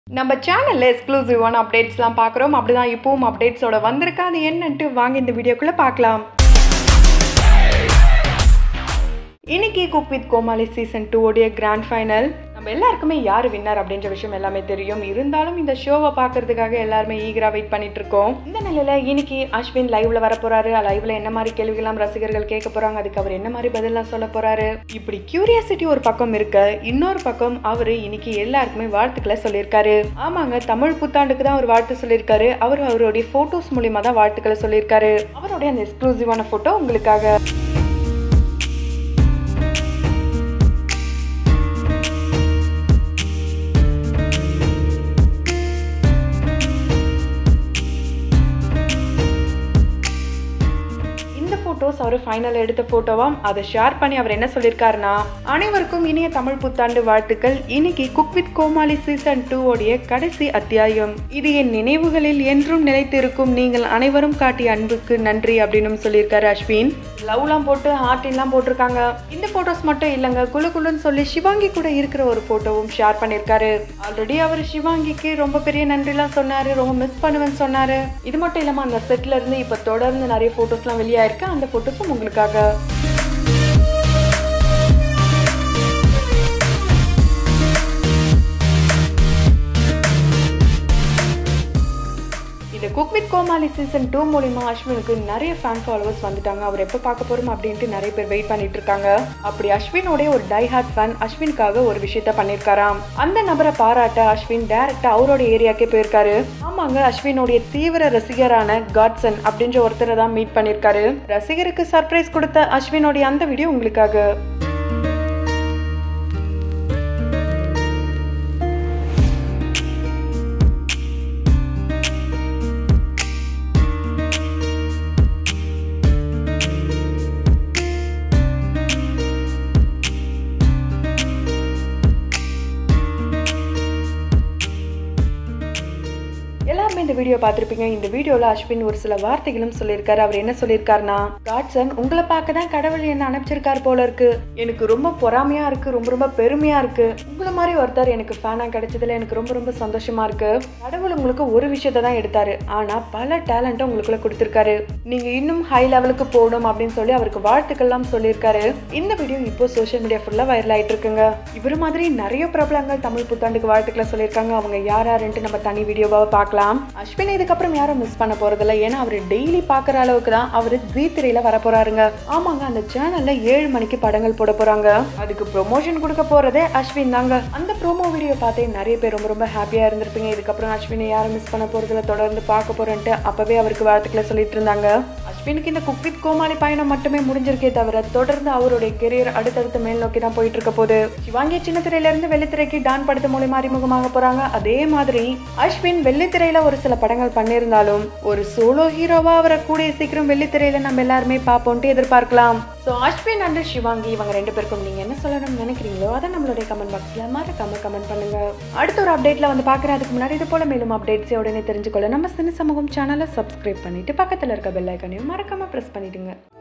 நம்ம சேனலில் எக்ஸ்க்ளூசிவான அப்டேட்ஸ்லாம் பார்க்குறோம் அப்படிதான் இப்போவும் அப்டேட்ஸோட வந்திருக்கா அது என்னன்ட்டு வாங்க இந்த வீடியோக்குள்ளே பார்க்கலாம் இன்னைக்கு cook with Komali season two உடைய கிராண்ட் ஃபைனல் நம்ம எல்லாருக்குமே யார் வின்னர் அப்படின்ற விஷயம் எல்லாமே தெரியும் இருந்தாலும் இந்த ஷோவை பார்க்கறதுக்காக எல்லாருமே ஈகரா வெயிட் பண்ணிட்டு இருக்கோம் இந்த நிலையில இன்னைக்கு அஸ்வின் லைவ்ல வர போறாரு லைவ்ல என்ன மாதிரி கேள்விகள்லாம் ரசிகர்கள் கேட்க போறாங்க அதுக்கு அவர் என்ன மாதிரி பதிலாம் சொல்ல போறாரு இப்படி கியூரியாசிட்டி ஒரு பக்கம் இருக்க இன்னொரு பக்கம் அவரு இன்னைக்கு எல்லாருக்குமே வாழ்த்துக்களை சொல்லியிருக்காரு ஆமாங்க தமிழ் புத்தாண்டுக்கு தான் அவர் வாழ்த்து சொல்லியிருக்காரு அவர் அவருடைய போட்டோஸ் மூலியமா தான் வாழ்த்துக்களை சொல்லியிருக்காரு அவருடைய அந்த எக்ஸ்க்ளூசிவான போட்டோ உங்களுக்காக இந்த போட்டோஸ் அவர் ஃபைனல் எடுத்த போட்டோவாம் அதை ஷேர் பண்ணி அவர் என்ன சொல்லியிருக்காருன்னா அனைவருக்கும் இனிய தமிழ் புத்தாண்டு வாழ்த்துக்கள் இன்னைக்கு cook with Komali season two உடைய கடைசி அத்தியாயம் இது என் நினைவுகளில் என்றும் நிலைத்திருக்கும் நீங்கள் அனைவரும் காட்டிய அன்புக்கு நன்றி அப்படின்னு சொல்லியிருக்காரு அஸ்வின் லவ்லாம் போட்டு ஹார்டின்லாம் போட்டிருக்காங்க இந்த போட்டோஸ் மட்டும் இல்லைங்க குழு குழுன்னு சொல்லி சிவாங்கி கூட இருக்கிற ஒரு போட்டோவும் ஷேர் பண்ணியிருக்காரு ஆல்ரெடி அவர் சிவாங்கிக்கு ரொம்ப பெரிய நன்றிலாம் சொன்னாரு ரொம்ப மிஸ் பண்ணுவேன்னு சொன்னாரு இது மட்டும் இல்லாம அந்த செட்ல இருந்து இப்ப தொடர்ந்து நிறைய போட்டோஸ்லாம் வெளியாயிருக்கு அந்த போட்டோஸும் உங்களுக்காக இந்த cook with Komali season two மூலியமா அஸ்வினுக்கு நிறைய ஃபேன் ஃபாலோவர்ஸ் வந்துட்டாங்க அவர் எப்போ பார்க்க போறோம் அப்படின்ட்டு நிறைய பேர் வெயிட் பண்ணிட்டு இருக்காங்க அப்படி அஸ்வினோடைய ஒரு டை ஹார்ட் ஃபேன் அஸ்வினுக்காக ஒரு விஷயத்த பண்ணியிருக்காராம் அந்த நபரை பாராட்ட அஸ்வின் டைரக்டா அவரோட ஏரியாக்கே போயிருக்காரு ஆமாங்க அஸ்வினுடைய தீவிர ரசிகரான காட்சன் அப்படின்ற ஒருத்தரை தான் மீட் பண்ணியிருக்காரு ரசிகருக்கு சர்ப்ரைஸ் கொடுத்த அஸ்வினோடைய அந்த வீடியோ உங்களுக்காக எல்லாருமே இந்த வீடியோ பார்த்துருப்பீங்க இந்த வீடியோவில் அஸ்வின் ஒரு சில வார்த்தைகளும் சொல்லியிருக்காரு அவர் என்ன சொல்லியிருக்காருன்னா காட்சன் உங்களை பார்க்க தான் கடவுள் என்ன அனுப்பிச்சிருக்காரு போல இருக்கு எனக்கு ரொம்ப பொறாமையா இருக்கு ரொம்ப ரொம்ப பெருமையா இருக்கு உங்களை மாதிரி ஒருத்தர் எனக்கு ஃபேனா கிடைச்சதுல எனக்கு ரொம்ப ரொம்ப சந்தோஷமா இருக்கு கடவுள் உங்களுக்கு ஒரு விஷயத்தை தான் எடுத்தாரு ஆனா பல டேலண்ட்டை உங்களுக்குள்ள கொடுத்துருக்காரு நீங்க இன்னும் ஹை லெவலுக்கு போகணும் அப்படின்னு சொல்லி அவருக்கு வாழ்த்துக்கள்லாம் சொல்லியிருக்காரு இந்த வீடியோ இப்போ சோஷியல் மீடியா ஃபுல்லா வைரல் ஆயிட்டு இருக்குங்க இவர் மாதிரி நிறைய பிரபலங்கள் தமிழ் புத்தாண்டுக்கு வாழ்த்துக்களை சொல்லியிருக்காங்க அவங்க யார் யாருன்ட்டு நம்ம தனி வீடியோவாக பார்க்கலாம் அஸ்வின் இதுக்கப்புறம் யாரும் மிஸ் பண்ண போறதில்ல ஏன்னா அவர் டெய்லி பார்க்குற அளவுக்கு தான் அவர் ஜி திரையில வர போறாருங்க ஆமாங்க அந்த சேனல்ல ஏழு மணிக்கு படங்கள் போட போறாங்க அதுக்கு ப்ரொமோஷன் கொடுக்க போறதே அஸ்வின் தாங்க அந்த ப்ரோமோ வீடியோ பார்த்தே நிறைய பேர் ரொம்ப ரொம்ப ஹாப்பியா இருந்திருப்பீங்க இதுக்கப்புறம் அஸ்வினை யாரும் மிஸ் பண்ண போறதில்ல தொடர்ந்து பார்க்க போறேன்ட்டு அப்பவே அவருக்கு வாழ்த்துக்களை சொல்லிட்டு இருந்தாங்க அஸ்வினுக்கு இந்த குக் வித் கோமாளி பயணம் மட்டுமே முடிஞ்சிருக்கே தவிர தொடர்ந்து அவருடைய கெரியர் அடுத்தடுத்து மேல் நோக்கி தான் போயிட்டு இருக்க போகுது சிவாங்கி சின்ன திரையில இருந்து வெள்ளித்திரைக்கு டான் படத்து மூலியமா அறிமுகமாக போறாங்க அதே மாதிரி அஸ்வின் வெள்ளித்திரையில ஒரு சில படங்கள் பண்ணியிருந்தாலும் ஒரு சோலோ ஹீரோவா அவரை கூடிய சீக்கிரம் வெள்ளித்திரையில நம்ம எல்லாருமே பார்ப்போம்ட்டு எதிர்பார்க்கலாம் ஸோ அஸ்வின் அண்ட் சிவாங்கி இவங்க ரெண்டு பேருக்கும் நீங்க என்ன சொல்லணும்னு நினைக்கிறீங்களோ அதை நம்மளுடைய கமெண்ட் பாக்ஸ்ல மறக்காம கமெண்ட் பண்ணுங்க அடுத்த ஒரு அப்டேட்ல வந்து பார்க்குறேன் அதுக்கு முன்னாடி இது போல மேலும் அப்டேட்ஸை உடனே தெரிஞ்சுக்கொள்ள நம்ம சின்ன சமூகம் சேனலை சப்ஸ்கிரைப் பண்ணிட்டு பக்கத்துல இருக்க பெல் ஐக்கனையும் மறக்காம ப்ரெஸ் பண்ணிடுங்க